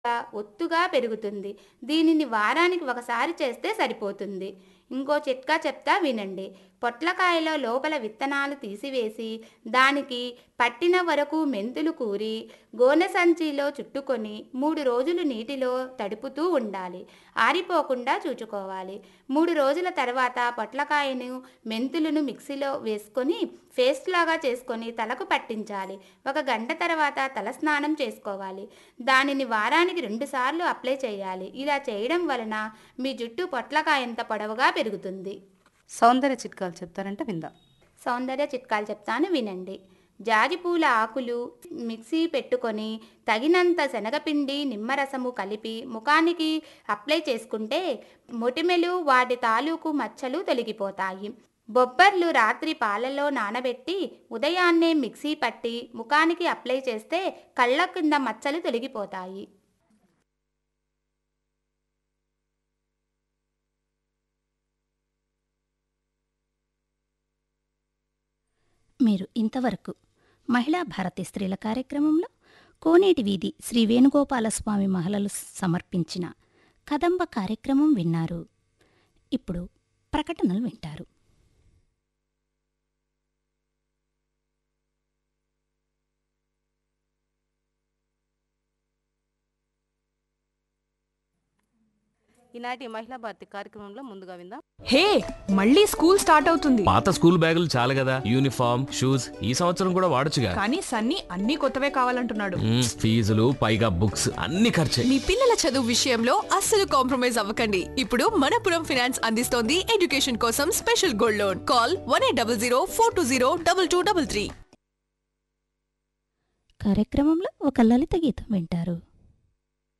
ఒత్తుగా పెరుగుతుంది దీనిని వారానికి ఒకసారి చేస్తే సరిపోతుంది ఇంకో చిట్కా చెప్తా వినండి పొట్లకాయలో లోపల విత్తనాలు తీసివేసి దానికి పట్టిన వరకు మెంతులు కూరి గోనె సంచిలో చుట్టుకొని మూడు రోజులు నీటిలో తడుపుతూ ఉండాలి ఆరిపోకుండా చూచుకోవాలి మూడు రోజుల తర్వాత పొట్లకాయను మెంతులను మిక్సీలో వేసుకొని పేస్ట్ లాగా చేసుకొని తలకు పట్టించాలి ఒక గంట తర్వాత తల స్నానం చేసుకోవాలి దానిని వారానికి రెండుసార్లు అప్లై చేయాలి ఇలా చేయడం వలన మీ జుట్టు పొట్లకాయంత పొడవుగా పెరుగుతుంది సౌందర్య చిట్కాలు చెప్తారంటే విందాం సౌందర్య చిట్కాలు చెప్తాను వినండి జాజి పూల ఆకులు మిక్సీ పెట్టుకొని తగినంత శనగపిండి నిమ్మరసము కలిపి ముఖానికి అప్లై చేసుకుంటే మొటిమెలు వాటి తాలూకు మచ్చలు తొలగిపోతాయి బొబ్బర్లు రాత్రి పాలలో నానబెట్టి ఉదయాన్నే మిక్సీ పట్టి ముఖానికి అప్లై చేస్తే కళ్ళ కింద మచ్చలు తొలగిపోతాయి మీరు ఇంతవరకు మహిళా భారతి స్త్రీల కార్యక్రమంలో కోనేటి వీధి శ్రీ వేణుగోపాలస్వామి మహిళలు సమర్పించిన కదంబ కార్యక్రమం విన్నారు ఇప్పుడు ప్రకటనలు వింటారు ఈనాటి మహిళా భారతి కార్యక్రమంలో ముందుగా విందాం హే మళ్ళీ స్కూల్ స్టార్ట్ అవుతుంది పాత స్కూల్ బ్యాగులు చాలు కదా యూనిఫామ్ షూస్ ఈ సంవత్సరం కూడా వాడొచ్చుగా కానీ సన్నీ అన్ని కొత్తవే కావాలంటున్నాడు మ్మ్, ఫీజులు పైగా బుక్స్ అన్ని ఖర్చే మీ పిల్లల చదువు విషయంలో అస్సలు కాంప్రమైజ్ అవ్వకండి ఇప్పుడు మనపురం ఫినాన్స్ అందిస్తోంది ఎడ్యుకేషన్ కోసం special gold loan call one eight double zero four two zero double two double three కార్యక్రమంలో ఒక లలిత గీతం వింటారు